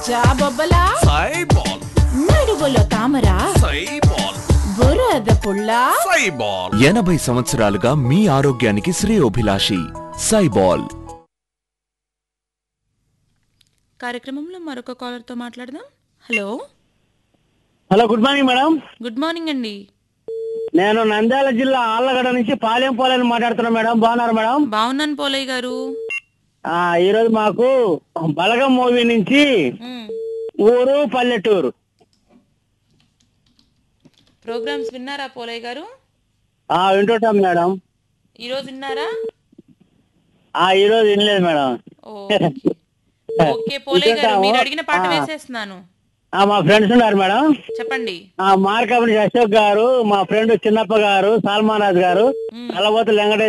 జాబొబ్బలా సైబాల్ నడువులో తామరా సైబాల్ బురద పుల్లా సైబాల్ ఎనభై సంవత్సరాలుగా మీ ఆరోగ్యానికి శ్రేయోభిలాషి సైబాల్ కార్యక్రమంలో మరొక కాలర్తో మాట్లాడదాం hello hello good morning madam good morning అండి నేను నంద్యాల జిల్లా ఆళ్ళగడ్డ నుంచి పాలెం పోలని మాట్లాడుతున్నా మేడం బాగున్నారు మేడం బాగున్నాను పోలయ్య గారు ఆ ఈ రోజు మాకు బలగం మూవీ నుంచి మ్మ్. ఊరు పల్లెటూరు ప్రోగ్రామ్స్ విన్నారా పోలయ్య గారు ఆ వింటుంటాం మేడం ఈరోజు విన్నారా ఆ ఈ రోజు వినలేదు మేడం ఓకే. ఓకే పోలయ్య గారు మీరు అడిగిన పాట ఆ. వేసేస్తున్నాను ఆ మా ఫ్రెండ్స్ ఉన్నారు మేడం చెప్పండి ఆ మార్కపని అశోక్ గారు మా ఫ్రెండ్ చిన్నప్ప గారు సల్మాన్ రాజ్ గారు మ్మ్. కలబోతు వెంకటేశ్వర